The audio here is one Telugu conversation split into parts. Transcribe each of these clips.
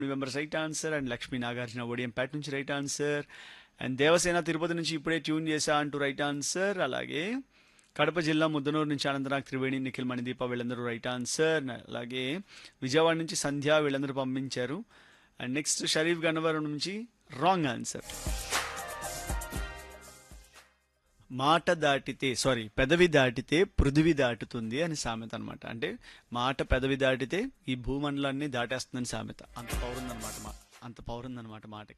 members right answer and Lakshmi Nagarjuna Odiyampeta నుంచి right answer and Devasena Tirupati నుంచి ఇప్పుడే ట్యూన్ చేశా అంటూ రైట్ ఆన్సర్ అలాగే కడప జిల్లా ముద్దనూరు నుంచి అనంతనాగ్ త్రివేణి నిఖిల్ మణిదీప వీళ్ళందరూ రైట్ ఆన్సర్ అలాగే విజయవాడ నుంచి సంధ్య వీళ్ళందరూ పంపించారు అండ్ నెక్స్ట్ షరీఫ్ గన్నవరం నుంచి రాంగ్ ఆన్సర్ మాట దాటితే సారీ పెదవి దాటితే పృథివి దాటుతుంది అని సామెత అనమాట అంటే మాట పెదవి దాటితే ఈ భూమండలాన్ని దాటేస్తుందని సామెత అంత పౌరుందనమాట మా అంత పౌరుందనమాట మాటకి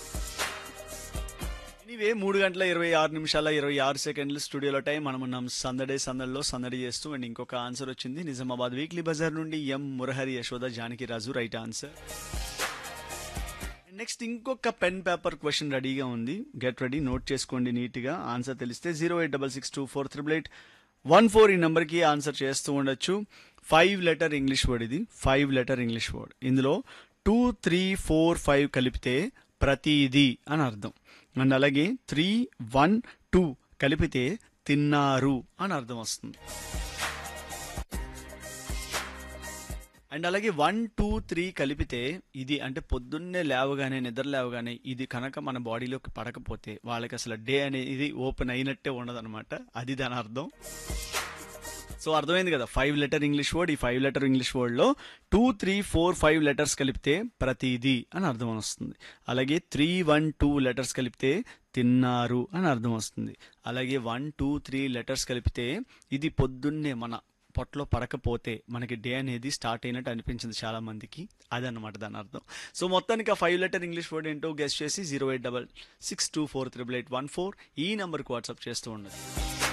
ఎనీవే మూడు గంటల ఇరవై ఆరు నిమిషాల ఇరవై ఆరు సెకండ్లు స్టూడియోలో టైం మనం ఉన్నాం సందడే సందడిలో సందడి చేస్తూ అండ్ ఇంకొక ఆన్సర్ వచ్చింది నిజామాబాద్ వీక్లీ బజార్ నుండి M Murahari Yashoda Janaki Raju right answer next ఇంకొక పెన్ పేపర్ క్వశ్చన్ రెడీగా ఉంది గెట్ రెడీ నోట్ చేసుకోండి నీట్గా ఆన్సర్ తెలిస్తే zero eight double six two four triple eight one four ఈ నెంబర్కి ఆన్సర్ చేస్తూ ఉండొచ్చు ఫైవ్ లెటర్ ఇంగ్లీష్ వర్డ్ ఇది ఫైవ్ లెటర్ ఇంగ్లీష్ వర్డ్ ఇందులో టూ త్రీ ఫోర్ ఫైవ్ కలిపితే ప్రతిది అని అర్థం అండ్ అలాగే త్రీ వన్ టూ కలిపితే తిన్నారు అని అర్థం వస్తుంది అండ్ అలాగే వన్ టూ త్రీ కలిపితే ఇది అంటే పొద్దున్నే లేవగానే నిద్ర లేవగానే ఇది కనుక మన బాడీలోకి పడకపోతే వాళ్ళకి అసలు డే అనేది ఓపెన్ అయినట్టే ఉండదన్నమాట అది దాని అర్థం సో అర్థమైంది కదా ఫైవ్ లెటర్ ఇంగ్లీష్ వర్డ్ ఈ ఫైవ్ లెటర్ ఇంగ్లీష్ వర్డ్లో two three four five letters కలిపితే ప్రతిది అని అర్థం వస్తుంది అలాగే త్రీ వన్ టూ లెటర్స్ కలిపితే తిన్నారు అని అర్థం వస్తుంది అలాగే వన్ టూ త్రీ లెటర్స్ కలిపితే ఇది పొద్దున్నే మన పొట్టలో పడకపోతే మనకి డే అనేది స్టార్ట్ అయినట్టు అనిపించింది చాలా మందికి అదనమాట దాని అర్థం సో మొత్తానికి ఆ ఫైవ్ లెటర్ ఇంగ్లీష్ వర్డ్ ఏంటో గెస్ట్ చేసి zero eight double six two four triple eight one four ఈ నెంబర్కి వాట్సాప్ చేస్తూ ఉండదు